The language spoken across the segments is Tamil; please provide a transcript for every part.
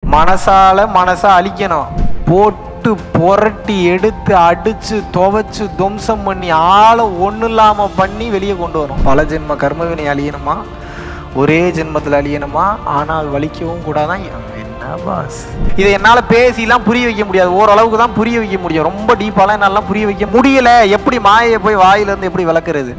மனசால மனசை அழிக்கணும் போட்டு புரட்டி எடுத்து அடிச்சு துவைச்சு துவம்சம் பண்ணி ஆளை ஒன்றும் இல்லாமல் பண்ணி வெளியே கொண்டு வரும் பல ஜென்ம கர்மவினை அழியணுமா ஒரே ஜென்மத்தில் அழியணுமா ஆனால் வலிக்கவும் கூடாதான் என்ன பாஸ் இதை என்னால் பேசிலாம் புரிய வைக்க முடியாது ஓரளவுக்கு தான் புரிய வைக்க முடியும் ரொம்ப டீப்பாலாம் என்னாலாம் புரிய வைக்க முடியல எப்படி மாயையை போய் வாயிலிருந்து எப்படி விளக்குறது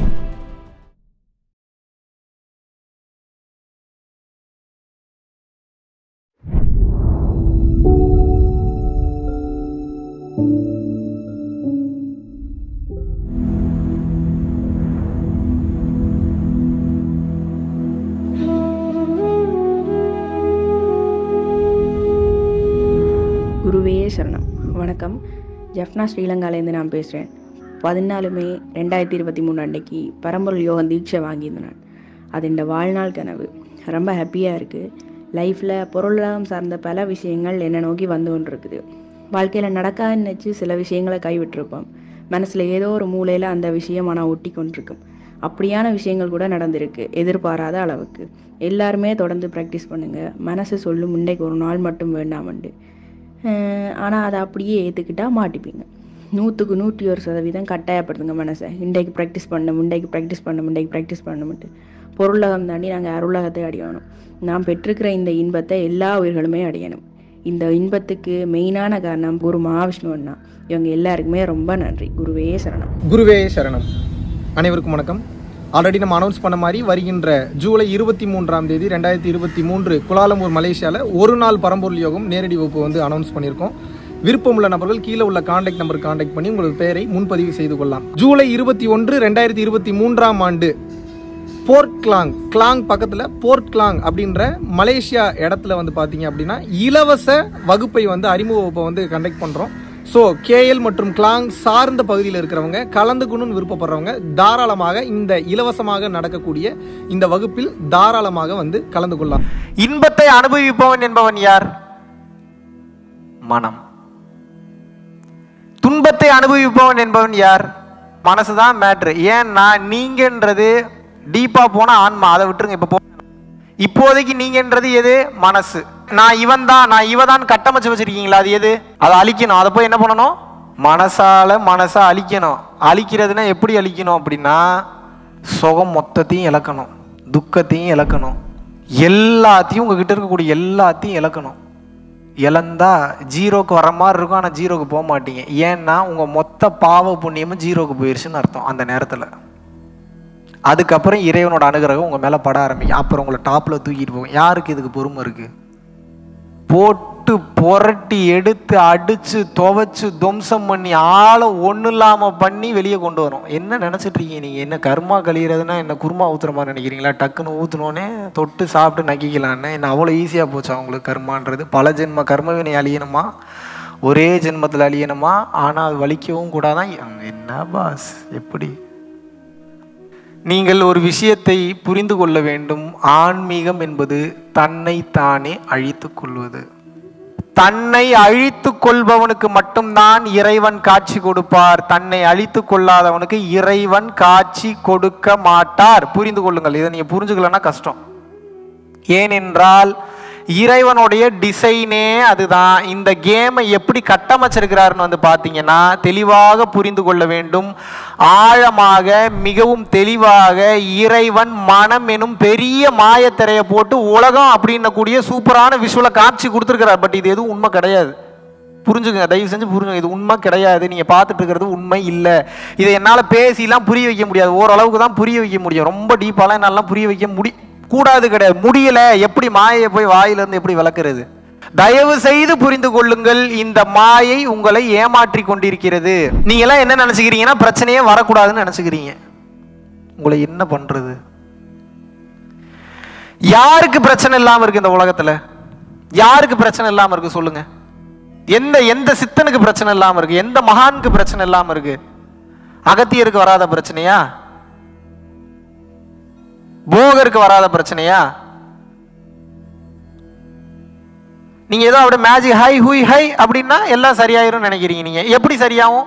குருவே சரணம் வணக்கம் ஜெஃப்னா ஸ்ரீலங்காலேருந்து நான் பேசுகிறேன் பதினாலு மே ரெண்டாயிரத்தி இருபத்தி மூணு அன்னைக்கு பரம்பொருள் யோகம் தீட்சை வாங்கியிருந்தேன் நான் அது இந்த வாழ்நாள் கனவு ரொம்ப ஹாப்பியாக இருக்குது லைஃப்பில் பொருளாதாரம் சார்ந்த பல விஷயங்கள் என்னை நோக்கி வந்து கொண்டிருக்குது வாழ்க்கையில் நடக்காதுன்னு நினச்சி சில விஷயங்களை கைவிட்டிருப்போம் மனசில் ஏதோ ஒரு மூலையில் அந்த விஷயம் ஆனால் ஒட்டி கொண்டிருக்கும் அப்படியான விஷயங்கள் கூட நடந்திருக்கு எதிர்பாராத அளவுக்கு எல்லாருமே தொடர்ந்து ப்ராக்டிஸ் பண்ணுங்கள் மனசு சொல்லும் முன்னைக்கு ஒரு நாள் மட்டும் வேண்டாமண்டு ஆனால் அதை அப்படியே ஏற்றுக்கிட்டா மாட்டிப்பீங்க நூற்றுக்கு நூற்றி ஒரு சதவீதம் கட்டாயப்படுத்துங்க மனசை இன்றைக்கு ப்ராக்டிஸ் பண்ண முண்டைக்கு ப்ராக்டிஸ் பண்ண முண்டைக்கு ப்ராக்டிஸ் பண்ணமுட்டு பொருளகம் தாண்டி நாங்கள் அருளகத்தை அடையணும் நான் பெற்றிருக்கிற இந்த இன்பத்தை எல்லா உயிர்களுமே அடையணும் இந்த இன்பத்துக்கு மெயினான காரணம் குரு மகாவிஷ்ணு அண்ணா இவங்க எல்லாருக்குமே ரொம்ப நன்றி குருவே சரணம் குருவே சரணம் அனைவருக்கும் வணக்கம் ஆல்ரெடி நம்ம அனௌன்ஸ் பண்ண மாதிரி வருகின்ற ஜூலை இருபத்தி மூன்றாம் தேதி ரெண்டாயிரத்தி இருபத்தி மூன்று குலாலம்பூர் மலேசியாவில் ஒரு நாள் பரம்பொருள் யோகம் நேரடி வகுப்பு வந்து அனௌன்ஸ் பண்ணியிருக்கோம் விருப்பமுள்ள நபர்கள் கீழே உள்ள காண்டாக்ட் நம்பர் காண்டாக்ட் பண்ணி உங்களது பெயரை முன்பதிவு செய்து கொள்ளலாம் ஜூலை இருபத்தி ஒன்று ரெண்டாயிரத்தி இருபத்தி மூன்றாம் ஆண்டு போர்ட் கிளாங் கிளாங் பக்கத்தில் போர்ட் கிளாங் அப்படின்ற மலேசியா இடத்துல வந்து பார்த்தீங்க அப்படின்னா இலவச வகுப்பை வந்து அறிமுக வகுப்பை வந்து கண்டக்ட் பண்ணுறோம் ஸோ கேஎல் மற்றும் கிளாங் சார்ந்த பகுதியில் இருக்கிறவங்க கலந்துக்கணும்னு விருப்பப்படுறவங்க தாராளமாக இந்த இலவசமாக நடக்கக்கூடிய இந்த வகுப்பில் தாராளமாக வந்து கலந்து கொள்ளலாம் இன்பத்தை அனுபவிப்பவன் என்பவன் யார் மனம் துன்பத்தை அனுபவிப்பவன் என்பவன் யார் மனசுதான் மேட்ரு ஏன்னா நீங்கன்றது டீப்பா போனா ஆன்மா அதை விட்டுருங்க இப்ப போ இப்போதைக்கு நீங்கன்றது எது மனசு நான் இவன் தான் நான் இவ தான் கட்டமைச்சு வச்சிருக்கீங்களா அது எது அதை அழிக்கணும் அதை போய் என்ன பண்ணணும் மனசால மனசை அழிக்கணும் அழிக்கிறதுனா எப்படி அழிக்கணும் அப்படின்னா சுகம் மொத்தத்தையும் இழக்கணும் துக்கத்தையும் இழக்கணும் எல்லாத்தையும் உங்ககிட்ட இருக்கக்கூடிய எல்லாத்தையும் இழக்கணும் இழந்தா ஜீரோக்கு வர மாதிரி இருக்கும் ஆனால் ஜீரோக்கு போக மாட்டீங்க ஏன்னா உங்கள் மொத்த பாவ புண்ணியமும் ஜீரோக்கு போயிருச்சுன்னு அர்த்தம் அந்த நேரத்தில் அதுக்கப்புறம் இறைவனோட அனுகிரகம் உங்கள் மேலே பட ஆரம்பிக்கும் அப்புறம் உங்களை டாப்பில் தூக்கிட்டு போகும் யாருக்கு இதுக்கு பொறுமை இருக்குது போட்டு புரட்டி எடுத்து அடித்து துவைச்சு துவம்சம் பண்ணி ஆளை ஒன்றும் இல்லாமல் பண்ணி வெளியே கொண்டு வரும் என்ன நினச்சிட்டு இருக்கீங்க நீங்கள் என்ன கர்மா கழிகிறதுனா என்ன குருமா ஊற்றுற மாதிரி நினைக்கிறீங்களா டக்குன்னு ஊற்றுனோன்னே தொட்டு சாப்பிட்டு நக்கிக்கலான்னு என்ன அவ்வளோ ஈஸியாக போச்சா உங்களுக்கு கர்மான்றது பல ஜென்ம கர்மவினை அழியணுமா ஒரே ஜென்மத்தில் அழியணுமா ஆனால் அது வலிக்கவும் கூடாதான் என்ன பாஸ் எப்படி நீங்கள் ஒரு விஷயத்தை புரிந்து கொள்ள வேண்டும் ஆன்மீகம் என்பது தன்னை தானே அழித்துக் கொள்வது தன்னை அழித்துக் கொள்பவனுக்கு மட்டும்தான் இறைவன் காட்சி கொடுப்பார் தன்னை அழித்துக் கொள்ளாதவனுக்கு இறைவன் காட்சி கொடுக்க மாட்டார் புரிந்து கொள்ளுங்கள் இதை நீங்க புரிஞ்சுக்கலன்னா கஷ்டம் ஏனென்றால் இறைவனுடைய டிசைனே அதுதான் இந்த கேமை எப்படி கட்டமைச்சிருக்கிறாருன்னு வந்து பார்த்தீங்கன்னா தெளிவாக புரிந்து கொள்ள வேண்டும் ஆழமாக மிகவும் தெளிவாக இறைவன் மனம் எனும் பெரிய மாயத்திரையை போட்டு உலகம் அப்படின்னக்கூடிய சூப்பரான விஷுவலை காட்சி கொடுத்துருக்கிறார் பட் இது எதுவும் உண்மை கிடையாது புரிஞ்சுங்க தயவு செஞ்சு புரிஞ்சுங்க இது உண்மை கிடையாது நீங்கள் பார்த்துட்டு இருக்கிறது உண்மை இல்லை இதை என்னால் பேசிலாம் புரிய வைக்க முடியாது ஓரளவுக்கு தான் புரிய வைக்க முடியும் ரொம்ப டீப்பாலாம் என்னாலாம் புரிய வைக்க முடி கூடாது கிடையாது முடியல எப்படி மாயையை போய் வாயிலிருந்து எப்படி விளக்குறது தயவு செய்து புரிந்து கொள்ளுங்கள் இந்த மாயை உங்களை ஏமாற்றி கொண்டிருக்கிறது நீங்க எல்லாம் என்ன நினைச்சுக்கிறீங்கன்னா பிரச்சனையே வரக்கூடாதுன்னு நினைச்சுக்கிறீங்க உங்களை என்ன பண்றது யாருக்கு பிரச்சனை இல்லாம இருக்கு இந்த உலகத்துல யாருக்கு பிரச்சனை இல்லாம இருக்கு சொல்லுங்க எந்த எந்த சித்தனுக்கு பிரச்சனை இல்லாம இருக்கு எந்த மகானுக்கு பிரச்சனை இல்லாம இருக்கு அகத்தியருக்கு வராத பிரச்சனையா போகருக்கு வராத பிரச்சனையா நீங்க ஏதோ அப்படியே மேஜிக் ஹை ஹுய் ஹை அப்படின்னா எல்லாம் சரியாயிரும் நினைக்கிறீங்க நீங்க எப்படி சரியாகும்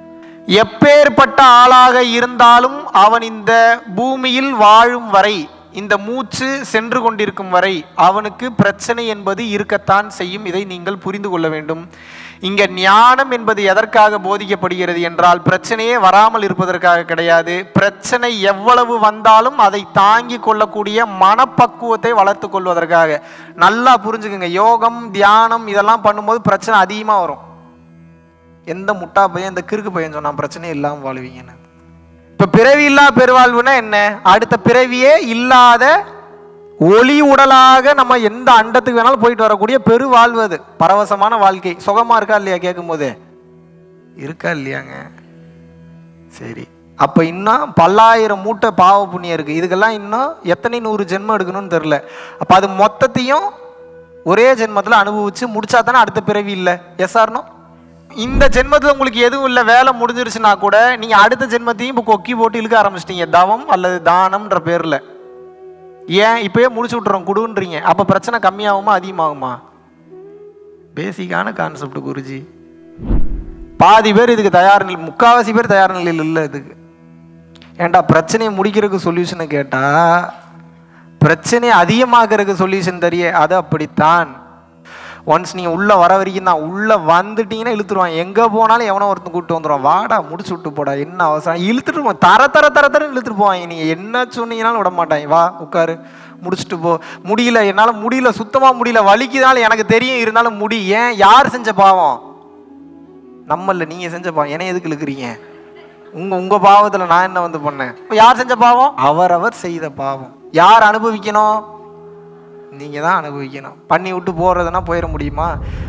எப்பேற்பட்ட ஆளாக இருந்தாலும் அவன் இந்த பூமியில் வாழும் வரை இந்த மூச்சு சென்று கொண்டிருக்கும் வரை அவனுக்கு பிரச்சனை என்பது இருக்கத்தான் செய்யும் இதை நீங்கள் புரிந்து கொள்ள வேண்டும் இங்க ஞானம் என்பது எதற்காக போதிக்கப்படுகிறது என்றால் பிரச்சனையே வராமல் இருப்பதற்காக கிடையாது பிரச்சனை எவ்வளவு வந்தாலும் அதை தாங்கி கொள்ளக்கூடிய மனப்பக்குவத்தை வளர்த்து கொள்வதற்காக நல்லா புரிஞ்சுக்குங்க யோகம் தியானம் இதெல்லாம் பண்ணும்போது பிரச்சனை அதிகமாக வரும் எந்த முட்டா பையன் இந்த கிறுக்கு பையன் சொன்னான் பிரச்சனையே இல்லாமல் வாழ்வீங்கன்னு இப்போ பிறவி இல்லா பெருவாழ்வுனா என்ன அடுத்த பிறவியே இல்லாத ஒளி உடலாக நம்ம எந்த அண்டத்துக்கு வேணாலும் போயிட்டு வரக்கூடிய பெருவாழ்வு அது பரவசமான வாழ்க்கை சுகமா இருக்கா இல்லையா கேட்கும் போது இருக்கா இல்லையாங்க சரி அப்ப இன்னும் பல்லாயிரம் மூட்டை பாவ புண்ணியம் இருக்கு இதுக்கெல்லாம் இன்னும் எத்தனை நூறு ஜென்மம் எடுக்கணும்னு தெரில அப்ப அது மொத்தத்தையும் ஒரே ஜென்மத்தில் அனுபவிச்சு முடிச்சா தானே அடுத்த பிறவி இல்லை எஸ் ஆர்னோ இந்த ஜென்மத்தில் உங்களுக்கு எதுவும் இல்லை வேலை முடிஞ்சிருச்சுன்னா கூட நீங்கள் அடுத்த ஜென்மத்தையும் இப்போ கொக்கி போட்டு இழுக்க ஆரம்பிச்சிட்டீங்க தவம் அல்லது தானம்ன்ற பேரில் ஏன் இப்பயே முடிச்சு விட்டுறோம் குடுன்றீங்க அப்போ பிரச்சனை கம்மியாகுமா அதிகமாகுமா பேசிக்கான கான்செப்ட் குருஜி பாதி பேர் இதுக்கு தயார் நிலை முக்காவாசி பேர் தயார் நிலையில் இல்லை இதுக்கு ஏன்டா பிரச்சனையை முடிக்கிறதுக்கு சொல்யூஷனை கேட்டா பிரச்சனையை அதிகமாக்குறதுக்கு சொல்யூஷன் தெரிய அது அப்படித்தான் ஒன்ஸ் நீங்கள் உள்ளே வர வரைக்கும் தான் உள்ளே வந்துட்டீங்கன்னா இழுத்துருவான் எங்கே போனாலும் எவனோ ஒருத்தன் கூப்பிட்டு வந்துடுவான் வாடா முடிச்சு விட்டு போடா என்ன அவசரம் இழுத்துட்டு போ தர தர தர தர இழுத்துட்டு போவாங்க நீங்கள் என்ன சொன்னீங்கனாலும் விட மாட்டாங்க வா உட்காரு முடிச்சுட்டு போ முடியல என்னால் முடியல சுத்தமாக முடியல வலிக்குதாலும் எனக்கு தெரியும் இருந்தாலும் முடி ஏன் யார் செஞ்ச பாவம் நம்மள நீங்கள் செஞ்ச பாவம் என்னை எதுக்கு இழுக்கிறீங்க உங்கள் உங்கள் பாவத்தில் நான் என்ன வந்து பண்ணேன் யார் செஞ்ச பாவம் அவரவர் செய்த பாவம் யார் அனுபவிக்கணும் நீங்கள் தான் அனுபவிக்கணும் பண்ணி விட்டு போகிறதுனா போயிட முடியுமா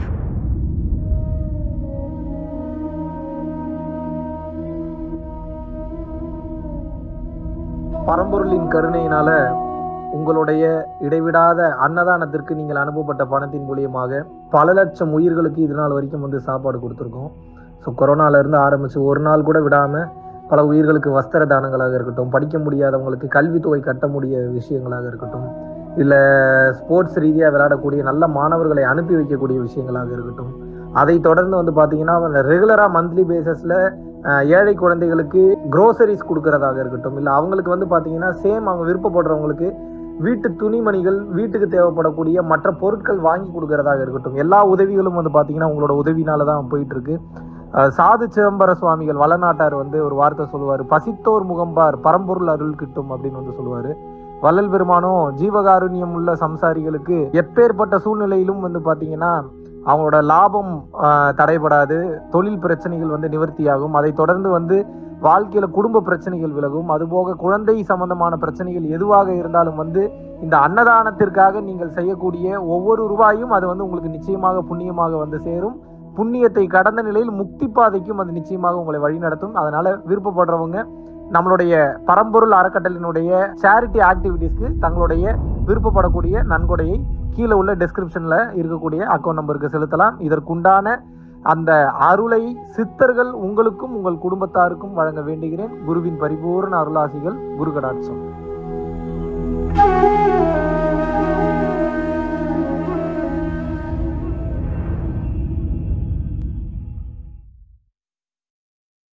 பரம்பொருளின் கருணையினால உங்களுடைய இடைவிடாத அன்னதானத்திற்கு நீங்கள் அனுப்பப்பட்ட பணத்தின் மூலியமாக பல லட்சம் உயிர்களுக்கு இது நாள் வரைக்கும் வந்து சாப்பாடு கொடுத்துருக்கோம் ஸோ கொரோனால இருந்து ஆரம்பிச்சு ஒரு நாள் கூட விடாம பல உயிர்களுக்கு வஸ்திர தானங்களாக இருக்கட்டும் படிக்க முடியாதவங்களுக்கு கல்வித்தொகை கட்ட முடிய விஷயங்களாக இருக்கட்டும் இல்லை ஸ்போர்ட்ஸ் ரீதியாக விளையாடக்கூடிய நல்ல மாணவர்களை அனுப்பி வைக்கக்கூடிய விஷயங்களாக இருக்கட்டும் அதை தொடர்ந்து வந்து பார்த்தீங்கன்னா ரெகுலராக மந்த்லி பேசிஸில் ஏழை குழந்தைகளுக்கு க்ரோசரிஸ் கொடுக்கறதாக இருக்கட்டும் இல்லை அவங்களுக்கு வந்து பார்த்தீங்கன்னா சேம் அவங்க விருப்பப்படுறவங்களுக்கு வீட்டு துணிமணிகள் வீட்டுக்கு தேவைப்படக்கூடிய மற்ற பொருட்கள் வாங்கி கொடுக்கறதாக இருக்கட்டும் எல்லா உதவிகளும் வந்து பார்த்தீங்கன்னா உங்களோட உதவினால தான் போயிட்டு இருக்கு அஹ் சாது சிதம்பர சுவாமிகள் வளநாட்டார் வந்து ஒரு வார்த்தை சொல்லுவார் பசித்தோர் முகம்பார் பரம்பொருள் அருள் கிட்டும் அப்படின்னு வந்து சொல்லுவாரு வள்ளல் பெருமானும் ஜீவகாருண்யம் உள்ள சம்சாரிகளுக்கு எப்பேற்பட்ட சூழ்நிலையிலும் வந்து பார்த்தீங்கன்னா அவங்களோட லாபம் ஆஹ், தடைபடாது தொழில் பிரச்சனைகள் வந்து நிவர்த்தியாகும் அதை தொடர்ந்து வந்து வாழ்க்கையில குடும்ப பிரச்சனைகள் விலகும் அதுபோக குழந்தை சம்பந்தமான பிரச்சனைகள் எதுவாக இருந்தாலும் வந்து இந்த அன்னதானத்திற்காக நீங்கள் செய்யக்கூடிய ஒவ்வொரு ரூபாயும் அது வந்து உங்களுக்கு நிச்சயமாக புண்ணியமாக வந்து சேரும் புண்ணியத்தை கடந்த நிலையில் முக்தி பாதைக்கும் அது நிச்சயமாக உங்களை வழிநடத்தும் அதனால விருப்பப்படுறவங்க நம்மளுடைய பரம்பொருள் அறக்கட்டளினுடைய சேரிட்டி ஆக்டிவிட்டீஸ்க்கு தங்களுடைய விருப்பப்படக்கூடிய நன்கொடையை கீழே உள்ள டெஸ்கிரிப்ஷன்ல இருக்கக்கூடிய அக்கௌண்ட் நம்பருக்கு செலுத்தலாம் இதற்குண்டான அந்த அருளை சித்தர்கள் உங்களுக்கும் உங்கள் குடும்பத்தாருக்கும் வழங்க வேண்டுகிறேன் குருவின் பரிபூர்ண அருளாசிகள் குரு கடாட்சம்